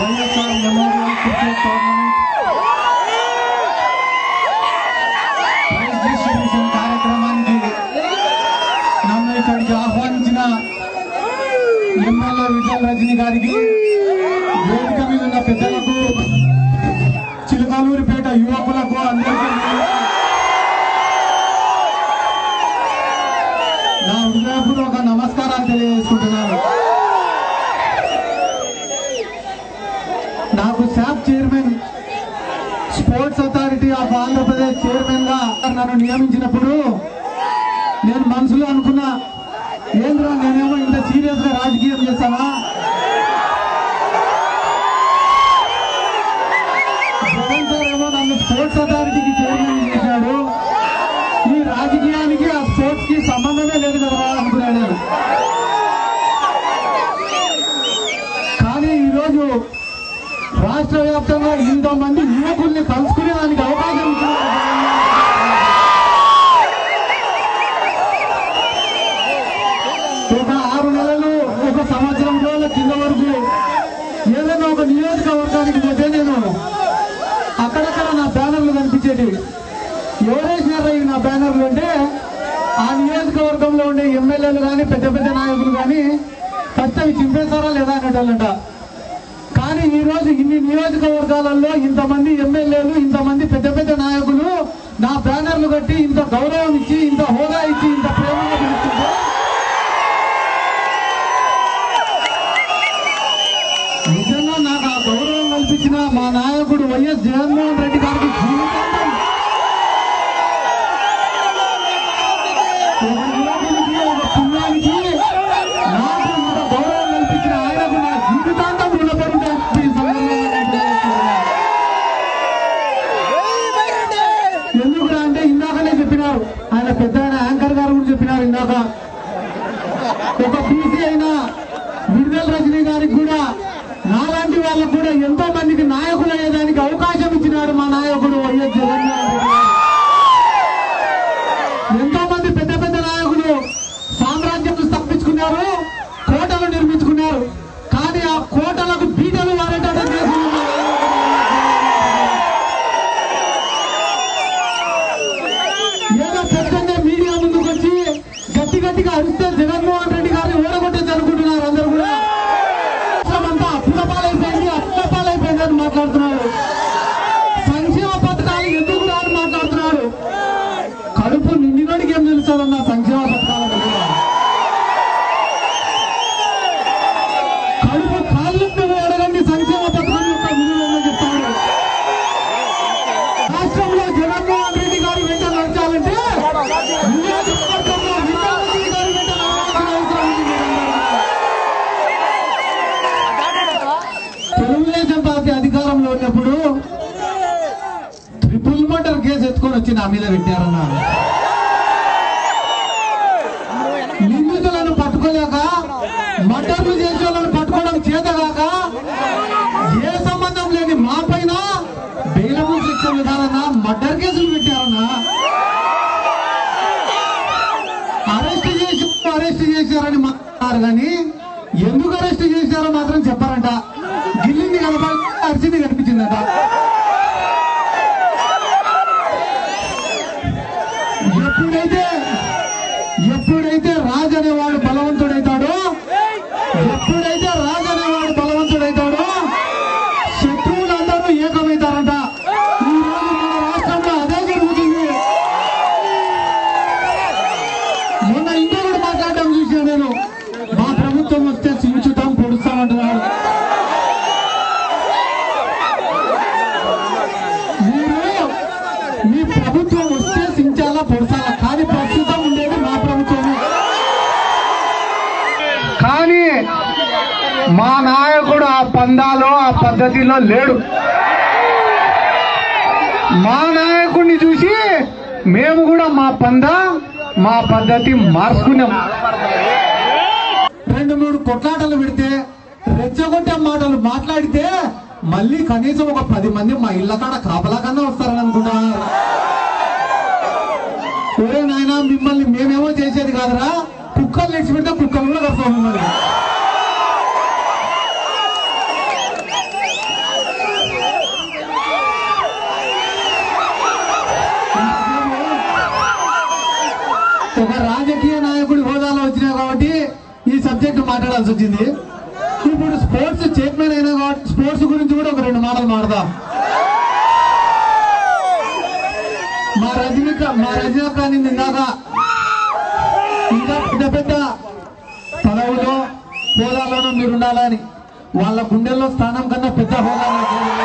YSR memorial cricket tournament prize distribution కార్యక్రమానికి నన్ను ఇక్కడికి ఆహ్వానించిన ఎమ్మెల్యే విజయ్ రజని గారికి వేదిక మీద ఉన్న పెద్దలకు చిలుకలూరిపేట యువకులకు అందరికీ నా హృదయపూర్వక నమస్కారాలు తెలియజేసుకుంటున్నాను నాకు SAP chairman sports authority of Andhra Pradesh chairman గా నన్ను నియమించినప్పుడు నేను మనసులో అనుకున్నా ఏంద్రా నేనేమో ఇంత సీరియస్ గా రాజకీయం చేస్తానా జగన్ సార్ ఏమో నన్ను స్పోర్ట్స్ అథారిటీకి చైర్మన్ చేశాడు ఈ రాజకీయానికి ఆ స్పోర్ట్స్ కి సంబంధమే లేదు కదా అనుకున్నాను నేను కానీ ఈరోజు రాష్ట్ర వ్యాప్తంగా ఇంతమంది యువకుల్ని కలుసుకునే దానికి అవకాశం ఇచ్చినారు ఒక ఆరు నెలలు ఒక సంవత్సరం రోజుల కింద వరకు ఏదైనా ఒక నియోజకవర్గానికి పోతే నేను అక్కడక్కడ నా బ్యానర్లు కనిపించేటివి ఎవరేసినారా ఇవి నా బ్యానర్లు అంటే ఆ నియోజకవర్గంలో ఉండే ఎమ్మెల్యేలు కానీ పెద్ద పెద్ద నాయకులు కానీ ఫస్ట్ అవి చింపేశారా లేదా అనేటోళ్ళంట కానీ ఈ రోజు ఇన్ని నియోజకవర్గాలలో ఇంతమంది ఎమ్మెల్యేలు ఇంతమంది పెద్ద పెద్ద నాయకులు నా బ్యానర్లు కట్టి ఇంత గౌరవం ఇచ్చి ఇంత హోదా ఇచ్చి ఇంత ప్రేమగా పిలుస్తుంటే నిజంగా నాకు ఆ గౌరవం కల్పించిన మా నాయకుడు వైఎస్ జగన్మోహన్ రెడ్డి గారికి జీవితాంతం ఒక యువకునికి, ఒక పుణ్యానికి నాకు ఇంత గౌరవం కల్పించిన ఆయనకు నా జీవితాంతం రుణపడి ఉంటానని ఈ సందర్భంగా నేను తెలియజేస్తున్నాను. ఎందుకురా అంటే ఇందాకనే చెప్పినారు ఆయన పెద్ద ఆయన యాంకర్ గారు కూడా చెప్పినారు ఇందాక ఒక బీసీ అయినా విడుదల రజనీ గారికి కూడా నాలాంటి వాళ్ళకు కూడా ఎంతో మందికి నాయకులు అయ్యేదానికి అవకాశం ఇచ్చినాడు మా నాయకుడు వైఎస్ జగన్మోహన్ రెడ్డి గారు ఎంతో మంది పెద్ద పెద్ద నాయకులు సామ్రాజ్యం స్థాపించుకున్నారు కోటలు నిర్మించుకున్నారు కానీ ఆ కోటలకు బీటలు వాడేటట్టు చేసి ఉన్న ఏదో పెద్దంగా మీడియా ముందుకు వచ్చి గట్టి గట్టిగా అరిస్తే జగన్మోహన్ రెడ్డి గారిని ఓడగొట్టేది అనుకుంటున్నారు అందరూ కూడా రాష్ట్రమంతా అప్పుల పాలైపోయింది అప్పుల పాలైపోయింది అని మాట్లాడుతున్నారు సంక్షేమ పథకాలు ఎందుకు రాని మాట్లాడుతున్నారు కడుపు నిండినోడికి ఏం తెలుస్తుందన్న సంక్షేమ పథకాల గురించి? కడుపు కాళ్ళు మీద అడగండి సంక్షేమ పథకం యొక్క విలువలను చెప్తాడు రాష్ట్రంలో జగన్మోహన్ రెడ్డి గారి వెంట నడచాలంటే నియోజకవర్గంలో విజయనగరం గారి వెంట నడవాల్సిన అవసరం ఉంది మీరందరూ. తెలుగుదేశం పార్టీ అధికారంలో ఉన్నప్పుడు ట్రిపుల్ మర్డర్ కేసు ఎత్తుకొని వచ్చి నా మీద పెట్టారన్న నిందితులను పట్టుకోలేక మర్డర్లు చేసే వాళ్ళని పట్టుకోవడం చేతగాక ఏ సంబంధం లేని మా పైన బెయిలబుల్ శిక్ష విధానన్నా మర్డర్ కేసులు పెట్టారన్నా అరెస్ట్ చేసి అరెస్ట్ చేశారని మాట్లాడారు కానీ ఎందుకు అరెస్ట్ చేశారో మాత్రం చెప్పారంట గిల్లింది కనపడి అరిచింది కనిపించిందట ఎప్పుడైతే ఎప్పుడైతే రాజు అనేవాడు బలవంతుడైతాడో ఎప్పుడైతే రాజు అనేవాడు బలవంతుడైతాడో శత్రువులందరూ ఏకమవుతారంట ఈ రోజు మన రాష్ట్రంలో అదే జరుగుతుంది మొన్న ఇంట్లో కూడా మాట్లాడడం చూసాను నేను మా ప్రభుత్వం వస్తే సించుతాం పొడుస్తామంటున్నారు మీరు మీ ప్రభుత్వం వస్తే సించాలా పొడసాలా కానీ ప్రస్తుతం ఉండేది మా ప్రభుత్వమే కానీ మా నాయకుడు ఆ పందాలో ఆ పద్ధతిలో లేడు మా నాయకుడిని చూసి మేము కూడా మా పంద మా పద్ధతి మార్చుకున్నాం రెండు మూడు కొట్లాటలు పెడితే రెచ్చగొట్టే మాటలు మాట్లాడితే మళ్ళీ కనీసం ఒక పది మంది మా ఇళ్ళ కాడ కాపలా కన్నా వస్తారని అనుకుంటున్నారు ఒరే నాయన మిమ్మల్ని మేమేమో చేసేది కాదురా కుక్కలు తెచ్చి పెడితే కుక్కలు కూడా కడతాం మిమ్మల్ని మాట్లాడాల్సి వచ్చింది ఇప్పుడు స్పోర్ట్స్ చైర్మన్ అయినా కాబట్టి స్పోర్ట్స్ గురించి కూడా ఒక రెండు మాటలు మాడదాం మా రజనీక మా రజనీక నింది ఇందాక ఇంకా పెద్ద పెద్ద పదవులో హోదాలోనూ మీరు ఉండాలని వాళ్ళ గుండెల్లో స్థానం కన్నా పెద్ద హోదా నాకు లేదు.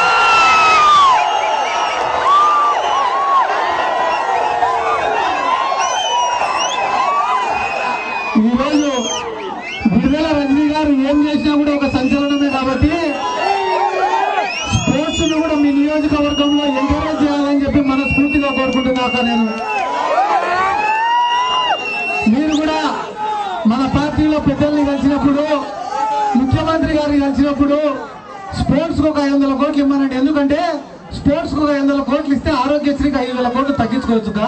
ఈరోజు విడుదల రజనీ గారు ఏం చేసినా కూడా ఒక సంచలనమే కాబట్టి స్పోర్ట్స్ ను కూడా మీ నియోజకవర్గంలో ఎంకరేజ్ చేయాలని చెప్పి మనస్ఫూర్తిగా కోరుకుంటున్నాక నేను మీరు కూడా మన పార్టీలో పెద్దల్ని కలిసినప్పుడు ముఖ్యమంత్రి గారిని కలిసినప్పుడు స్పోర్ట్స్ కు ఒక ఐదు వందల కోట్లు ఇమ్మనండి ఎందుకంటే స్పోర్ట్స్ కు ఒక ఐదు వందల కోట్లు ఇస్తే ఆరోగ్యశ్రీకి ఐదు వేల కోట్లు తగ్గించుకోవచ్చుగా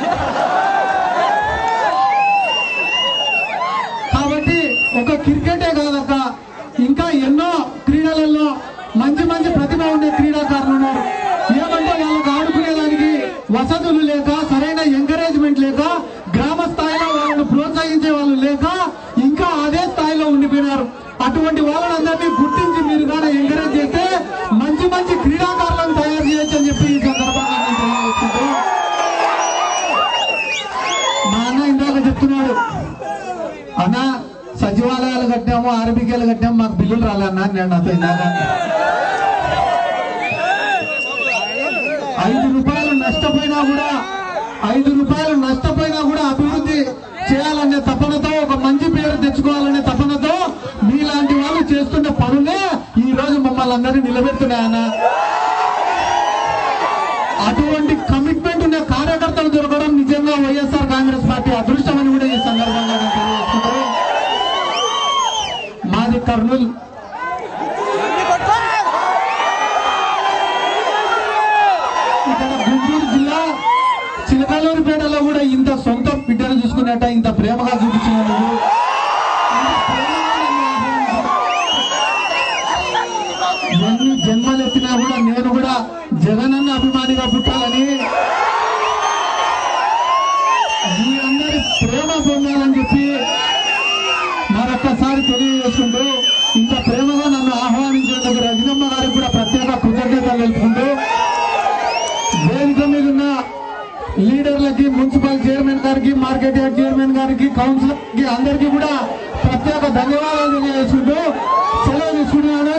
కాబట్టి ఒక క్రికెటే కాదక్క ఇంకా ఎన్నో క్రీడలలో మంచి మంచి ప్రతిభ ఉండే క్రీడాకారులు ఉన్నారు ఏమంటే వాళ్ళకి ఆడుకునేదానికి వసతులు లేక సరైన ఎంకరేజ్మెంట్ లేక గ్రామ స్థాయిలో వాళ్ళని ప్రోత్సహించే వాళ్ళు లేక ఇంకా అదే స్థాయిలో ఉండిపోయినారు అటువంటి వాళ్ళందరినీ గుర్తించి మీరు కానీ ఎంకరేజ్ చేస్తే మంచి మంచి క్రీడాకారులను తయారు చేయొచ్చు అని చెప్పి ఈ సందర్భంగా నేను తెలియజేసుకుంటూ మా అన్న ఇందాక చెప్తున్నాడు అన్న సచివాలయాలు కట్టాము ఆర్బికేలు కట్టాము మాకు బిల్లులు రాలన్నా నేను నాతో ఇందాక ఐదు రూపాయలు నష్టపోయినా కూడా ఐదు రూపాయలు నష్టపోయినా కూడా అభివృద్ధి చేయాలనే తపనతో ఒక మంచి పేరు తెచ్చుకోవాలనే తపనతో మీలాంటి వాళ్ళు చేస్తున్న పనులే ఈ రోజు మమ్మల్ని అందరినీ నిలబెడుతున్నాయన్న అటువంటి కమిట్మెంట్ ఉన్న కార్యకర్తలు దొరకడం నిజంగా వైఎస్ఆర్ కాంగ్రెస్ పార్టీ అదృష్టం అని కూడా ఈ సందర్భంగా నేను తెలియజేస్తున్నాను మాది కర్నూలు ఇక్కడ గుంటూరు జిల్లా చిలకలూరుపేటలో కూడా ఇంత సొంత బిడ్డను చూసుకున్నట్ట ఇంత ప్రేమగా చూపించినందుకు ఇంత ప్రేమగా నన్ను ఆహ్వానించారు. ఎన్ని జన్మలు ఎత్తినా కూడా నేను కూడా జగనన్న అభిమానిగా పుట్టాలని మీ అందరి ప్రేమ పొందాలని చెప్పి మరొక్కసారి తెలియజేసుకుంటూ ఇంత ప్రేమగా నన్ను ఆహ్వానించినందుకు రజనమ్మ గారికి కూడా ప్రత్యేక కృతజ్ఞతలు తెలుపుకుంటూ వేదిక మీద ఉన్న లీడర్లకి మున్సిపల్ చైర్మన్ గారికి మార్కెట్ యార్డ్ చైర్మన్ గారికి కౌన్సిలర్ కి అందరికీ కూడా ప్రత్యేక ధన్యవాదాలు తెలియజేసుకుంటూ సెలవు తీసుకుంటున్నాను